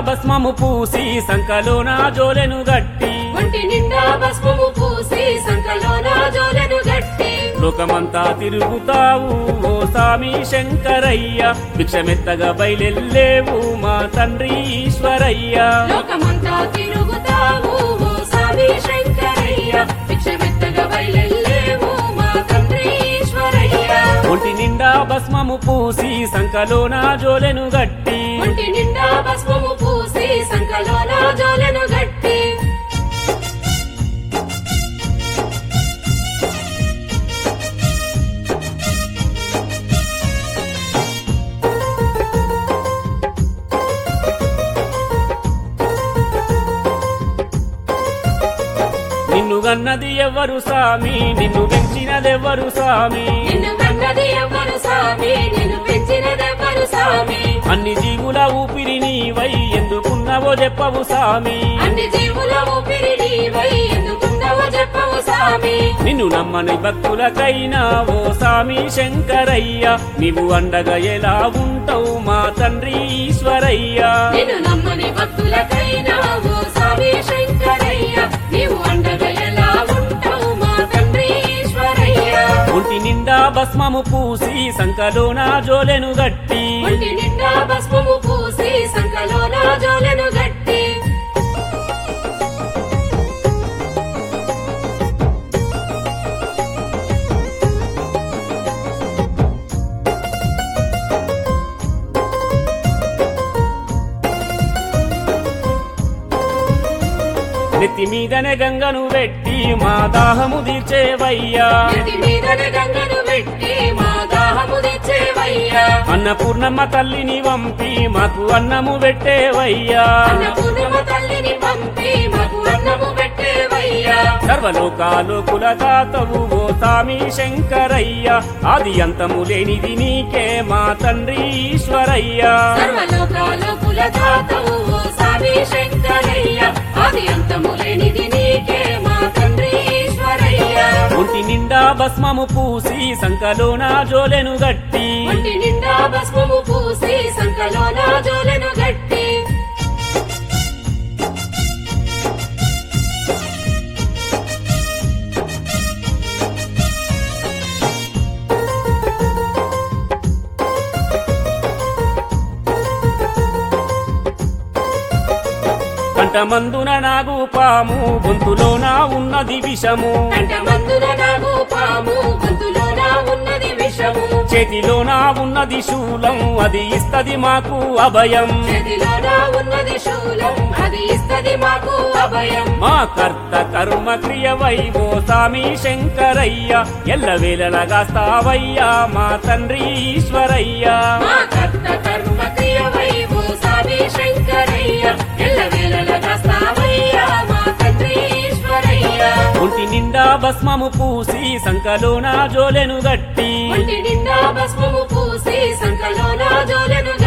భస్మము పూసి సంకలోన జోలెను గట్టి ఒంటి నిండా భస్మము పూసి సంకలోన జోలెను గట్టి లోకమంతా తిరుగుతావు ఓ సామి శంకరయ్య భిక్షమెత్తగా బయలెల్లేవు మా తండ్రి ఈశ్వరయ్య లోకమంతా తిరుగుతావు ఓ స్వామి శంకరయ్య భిక్షమెత్తగా బయలెల్లేవు మా తండ్రి ఈశ్వరయ్య ఒంటి నిండా భస్మము పూసి సంకలోన జోలెను గట్టి ఒంటి నిండా భస్మము పూసి సంకలోన జోలెను గట్టి నిన్ను గన్నది ఎవ్వరు సామి నిన్ను పెంచినదెవ్వరు సామి నిన్ను కన్నది ఎవ్వరు స్వామి నిన్ను పెంచినదెవ్వరు స్వామి అన్ని జీవుల ఊపిరి నీవై ఎందుకున్నవో చెప్పవు సామి అన్ని జీవుల ఊపిరి నీవై ఎందుకున్నావో చెప్పవు స్వామి నిన్ను నమ్మని భక్తులకైనా ఓ సామి శంకరయ్య నీవు అండగా ఎలా ఉంటావు మా తండ్రి ఈశ్వరయ్య నిన్ను నమ్మని భక్తులకైనా ఓ స్వామి శంకరయ్య నీవు అండగా ఎలా ఉంటావు మా తండ్రి ఈశ్వరయ్య ఒంటి నిండా భస్మము పూసి సంకలోన జోలెను గట్టి ఒంటి నిండా భస్మము పూసి సంకలోన జోలెను గట్టి నెత్తి మీదనే గంగను పెట్టి మా దాహము తీర్చేవయ్యా నెత్తి మీదన గంగను పెట్టి మా దాహము తెచ్చేవయ్యా అన్నపూర్ణమ్మ తల్లిని వంపి మాకు అన్నము పెట్టేవయ్యా అన్నపూర్ణమ తల్లిని పంపి మాకు అన్నము పెట్టేవయ్యా సర్వలోకాలు కులదాతవు ఓ సామి శంకరయ్య ఆది అంతము లేనిది నీకే మా తండ్రి ఈశ్వరయ్య సర్వలోకాల కులదాతవు ఓ స్వామి శంకరయ్య ఆది అంతము లేనిది నీకే మా తండ్రి ఈశ్వరయ్య ఒంటి నిండా భస్మము పూసి సంకలోన జోలెను గట్టి ఒంటి నిండా భస్మము పూసి సంకలోన జోలెను గట్టి కంటమందున నాగు పాము గొంతులోన ఉన్నది విషము కంఠమందున నాగు పాము గొంతులోన ఉన్నది విషము చేతిలోన ఉన్నది శూలం అది ఇస్తది మాకు అభయం చేతిలోన ఉన్నది శూలం అది ఇస్తది మాకు అభయం మా కర్త కర్మ క్రియవై ఓ సామి శంకరయ్య ఎల్లవేళలగాస్తావయ్యా మా తండ్రి ఈశ్వరయ్య మా కర్త కర్మ క్రియవై ఓ స్వామి శంకరయ్య ఎల్లవేళలా స్థావయ్యా మా తండ్రి ఈశ్వరయ్య ఒంటి నిండా భస్మము పూసి సంకలోన జోలెను గట్టి ఒంటి నిండా భస్మము పూసి సంకలోన జోలెను